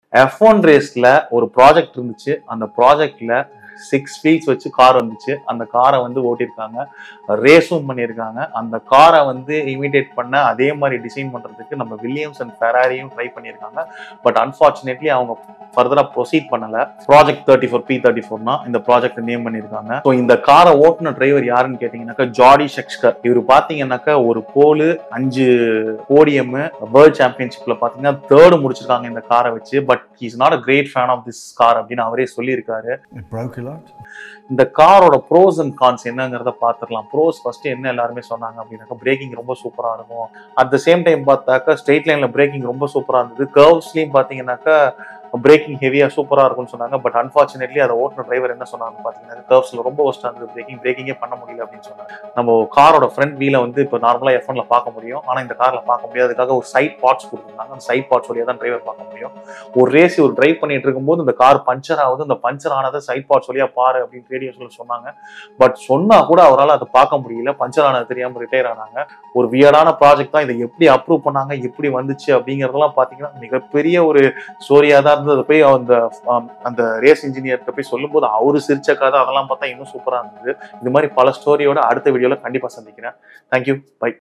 F one ரேஸ்ல ஒரு project இருந்துச்சு அந்த ப்ராஜெக்ட்ல சிக்ஸ் வீக்ஸ் வச்சு கார் வந்துச்சு அந்த காரை வந்து ஓட்டியிருக்காங்க ரேஸும் பண்ணியிருக்காங்க அந்த காரை வந்து இமிடியேட் பண்ண அதே மாதிரி டிசைன் பண்றதுக்கு நம்ம வில்லியம்ஸ் அண்ட் ஃபெராரியும் ட்ரை பண்ணியிருக்காங்க பட் அன்பார்ச்சுனேட்லி அவங்க ஃபர்தரா ப்ரொசீட் பண்ணல project thirty four B thirty ஃபோர்னா இந்த ப்ராஜெக்ட் நேம் பண்ணியிருக்காங்க ஸோ இந்த காரை ஓட்டுன டிரைவர் யாருன்னு கேட்டீங்கன்னாக்கா ஜாடி ஷெக்ஸ்கர் இவர் பாத்தீங்கன்னாக்கா ஒரு போலு அஞ்சு போடியம் வேர்ல்ட் சாம்பியன்ஷிப்ல பாத்தீங்கன்னா தேர்டு முடிச்சிருக்காங்க இந்த காரை வச்சு but he's not a great fan of this car அப்படின்னு அவரே சொல்லியிருக்காரு It broke a lot. இந்த காரோட ப்ரோஸ் அண்ட் கான்ஸ் என்னங்கிறத பார்த்துடலாம் ப்ரோஸ் ஃபர்ஸ்ட் என்ன எல்லாருமே சொன்னாங்க அப்படின்னாக்கா பிரேக்கிங் ரொம்ப சூப்பரா இருக்கும் அட் த சேம் டைம் பார்த்தாக்கா ஸ்ட்ரெயிட் லைன்ல பிரேக்கிங் ரொம்ப சூப்பரா இருந்தது கர்வ்ஸ்லயும் பாத்தீங்கன்னாக்கா பிரேக்கிங் ஹெவியா சூப்பரா இருக்கும்னு சொன்னாங்க பட் அன்பார்ச்சுனேட்லி அதை ஓட்டுன டிரைவர் என்ன சொன்னாங்க பாத்தீங்கன்னா கர்வ்ஸ்ல ரொம்ப ஒஸ்டா இருந்தது பிரேக்கிங் பிரேக்கிங்கே பண்ண முடியல அப்படின்னு சொன்னாங்க நம்ம காரோட ஃப்ரண்ட் வீலை வந்து இப்போ நார்மலா எஃப் ஒன்ல பார்க்க முடியும் ஆனா இந்த கார்ல பார்க்க முடியாது அதுக்காக ஒரு சைட் பார்ட்ஸ் கொடுத்துருந்தாங்க அந்த சைட் பார்ட்ஸ் வழியா தான் டிரைவர் பார்க்க முடியும் ஒரு ரேஸ் ஒரு டிரைவ் பண்ணிட்டு இருக்கும்போது இந்த கார் பஞ்சர் ஆகுது அந்த பஞ்சர் ஆனதை சைட் பார்ட்ஸ் வழியா பாரு அப்படின்னு ரேடியோஸ்ல சொன்னாங்க பட் சொன்னா கூட அவரால் அதை பார்க்க முடியல பஞ்சர் ஆனது தெரியாம ரிட்டையர் ஆனாங்க ஒரு வியர்டான ப்ராஜெக்ட் தான் இதை எப்படி அப்ரூவ் பண்ணாங்க எப்படி வந்துச்சு அப்படிங்கறதெல்லாம் பாத்தீங்கன்னா மிகப்பெரிய ஒரு ஸ்டோரியா தான் இருந்தது அதை போய் அந்த ஆம், அந்த ரேஸ் இன்ஜினியர்கிட்ட போய் சொல்லும்போது அவரு சிரிச்ச கதை அதெல்லாம் பார்த்தா இன்னும் சூப்பரா இருந்தது இது மாதிரி பல ஸ்டோரியோட அடுத்த வீடியோல கண்டிப்பா சந்திக்கிறேன் தேங்க்யூ பை